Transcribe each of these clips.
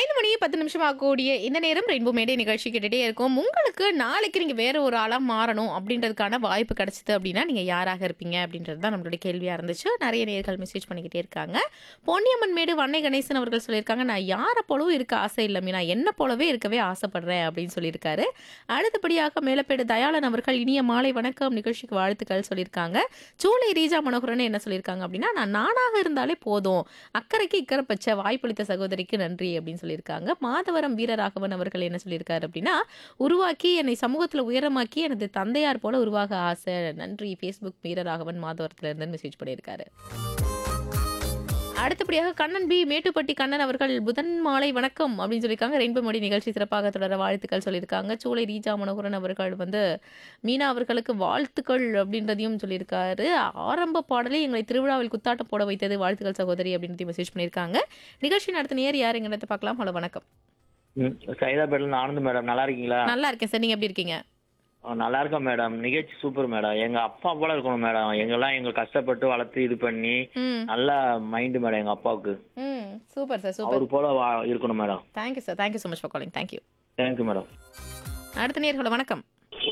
ஐந்து மணி பத்து நிமிஷம் ஆகக்கூடிய இந்த நேரம் ரெயின்போ மேடே நிகழ்ச்சி கேட்டுட்டே இருக்கும் உங்களுக்கு நாளைக்கு நீங்க வேற ஒரு ஆளா மாறணும் அப்படின்றதுக்கான வாய்ப்பு கிடைச்சது அப்படின்னா நீங்க யாராக இருப்பீங்க அப்படின்றது தான் நம்மளுடைய கேள்வியா இருந்துச்சு நிறைய நேர்கள் மெசேஜ் பண்ணிக்கிட்டே இருக்காங்க பொன்னியம்மன் மேடு வன்னை கணேசன் அவர்கள் சொல்லியிருக்காங்க நான் யாரை போலவும் இருக்க ஆசை இல்லை மீனா என்ன போலவே இருக்கவே ஆசைப்படுறேன் அப்படின்னு சொல்லியிருக்காரு அடுத்தபடியாக மேலப்பேடு தயாளன் அவர்கள் இனிய மாலை வணக்கம் நிகழ்ச்சிக்கு வாழ்த்துக்கள் சொல்லியிருக்காங்க சூளை ரீஜா மனோகரன் என்ன சொல்லியிருக்காங்க அப்படின்னா நான் நானாக இருந்தாலே போதும் அக்கறைக்கு இக்கரை பச்சை வாய்ப்பளித்த சகோதரிக்கு நன்றி அப்படின்னு சொல்லியிருக்காங்க மாதவரம் வீரராகவன் அவர்கள் என்ன சொல்லியிருக்காரு அப்படின்னா உருவாக்கி என்னை சமூகத்தில் உயரமாக்கி எனது தந்தையார் போல உருவாக ஆசை நன்றி ஃபேஸ்புக் வீரராகவன் மாதவரத்துல இருந்து மெசேஜ் பண்ணியிருக்காரு அடுத்தபடியாக கண்ணன் பி மேட்டுப்பட்டி கண்ணன் அவர்கள் புதன் மாலை வணக்கம் அப்படின்னு சொல்லியிருக்காங்க ரெயின்போ மொழி நிகழ்ச்சி சிறப்பாக தொடர வாழ்த்துக்கள் சொல்லியிருக்காங்க சூளை ரீஜா மனோகரன் அவர்கள் வந்து மீனா அவர்களுக்கு வாழ்த்துக்கள் அப்படின்றதையும் சொல்லியிருக்காரு ஆரம்ப பாடலே எங்களை திருவிழாவில் குத்தாட்டம் போட வைத்தது வாழ்த்துக்கள் சகோதரி அப்படின்றதையும் மெசேஜ் பண்ணியிருக்காங்க நிகழ்ச்சி நடத்த நேர் யார் எங்கிறத பார்க்கலாம் ஹலோ வணக்கம் ம், சைதாப்பேட்டில் ஆனந்த் மேடம் நல்லா இருக்கீங்களா நல்லா இருக்கேன் சார் நீங்க எப்படி இருக்கீங்க ஆ, நல்லா இருக்கேன் மேடம் நிகழ்ச்சி சூப்பர் மேடம் எங்க அப்பா போல இருக்கணும் மேடம் எங்கெல்லாம் எங்க கஷ்டப்பட்டு வளர்த்து இது பண்ணி ம் நல்ல மைண்டு மேடம் எங்க அப்பாவுக்கு ம் சூப்பர் சார் சூப்பர் அவரு போல வா- இருக்கணும் madam thank you sir thank you so much for calling thank you thank you madam அடுத்த நேர்கள வணக்கம்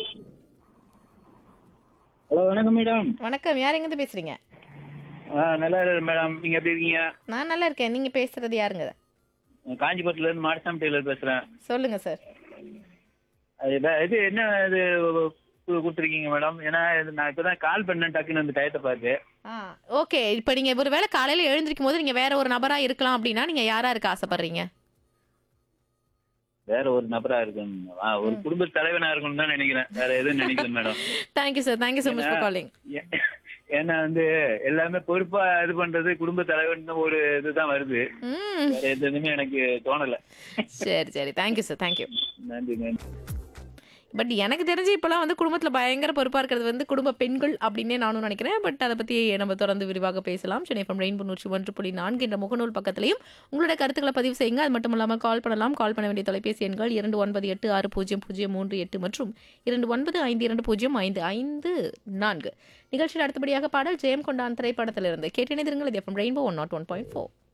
ஹலோ வணக்கம் மேடம் வணக்கம் யார் எங்கேருந்து பேசுறீங்க ஆ நல்லா இருக்கு மேடம் நீங்க எப்படி இருக்கீங்க நான் நல்லா இருக்கேன் நீங்க பேசுறது யாருங்க காஞ்சிபுரத்துல இருந்து மாடசாமி டெய்லர் பேசுறேன் சொல்லுங்க சார் அது வே- இது என்ன இது கு- கொடுத்துருக்கீங்க மேடம் ஏன்னா இது நான் இப்பதான் கால் பண்ணேன் டக்குன்னு அந்த டயத்தை பார்த்து ஆ ஓகே இப்போ நீங்க ஒரு வேளை காலையில எழுந்திருக்கும் போது நீங்க வேற ஒரு நபரா இருக்கலாம் அப்படின்னா நீங்க யாரா இருக்க ஆசைப்படுறீங்க வேற ஒரு நபரா இருக்கணும் ஆ, ஒரு குடும்ப தலைவனா இருக்கணும் தான் நினைக்கிறேன் வேற எதுவும் நினைக்கல madam thank you sir thank you so much for calling ஏ- ஏன்னா வந்து எல்லாமே பொறுப்பா இது பண்றது குடும்ப தலைவன் ஒரு இதுதான் வருது ம் வேற எதுவுமே எனக்கு தோணல சரி சரி தேங்க்யூ சார் தேங்க்யூ நன்றி நன்றி பட் எனக்கு தெரிஞ்சு இப்போலாம் வந்து குடும்பத்தில் பயங்கர பொறுப்பாக இருக்கிறது வந்து குடும்ப பெண்கள் அப்படின்னே நானும் நினைக்கிறேன் பட் அதை பற்றி நம்ம தொடர்ந்து விரிவாக பேசலாம் சென்னை ஃப்ரம் ரெயின்போ நூற்றி ஒன்று புள்ளி நான்கு என்ற முகநூல் பக்கத்திலையும் உங்களோட கருத்துக்களை பதிவு செய்யுங்க அது மட்டும் இல்லாமல் கால் பண்ணலாம் கால் பண்ண வேண்டிய தொலைபேசி எண்கள் இரண்டு ஒன்பது எட்டு ஆறு பூஜ்ஜியம் பூஜ்ஜியம் மூன்று எட்டு மற்றும் இரண்டு ஒன்பது ஐந்து இரண்டு பூஜ்ஜியம் ஐந்து ஐந்து நான்கு நிகழ்ச்சியில் அடுத்தபடியாக பாடல் ஜெயம் கொண்டான் திரைப்படத்திலிருந்து கேட்டிணைந்திருங்கள் இது F M rainbow one nought one point four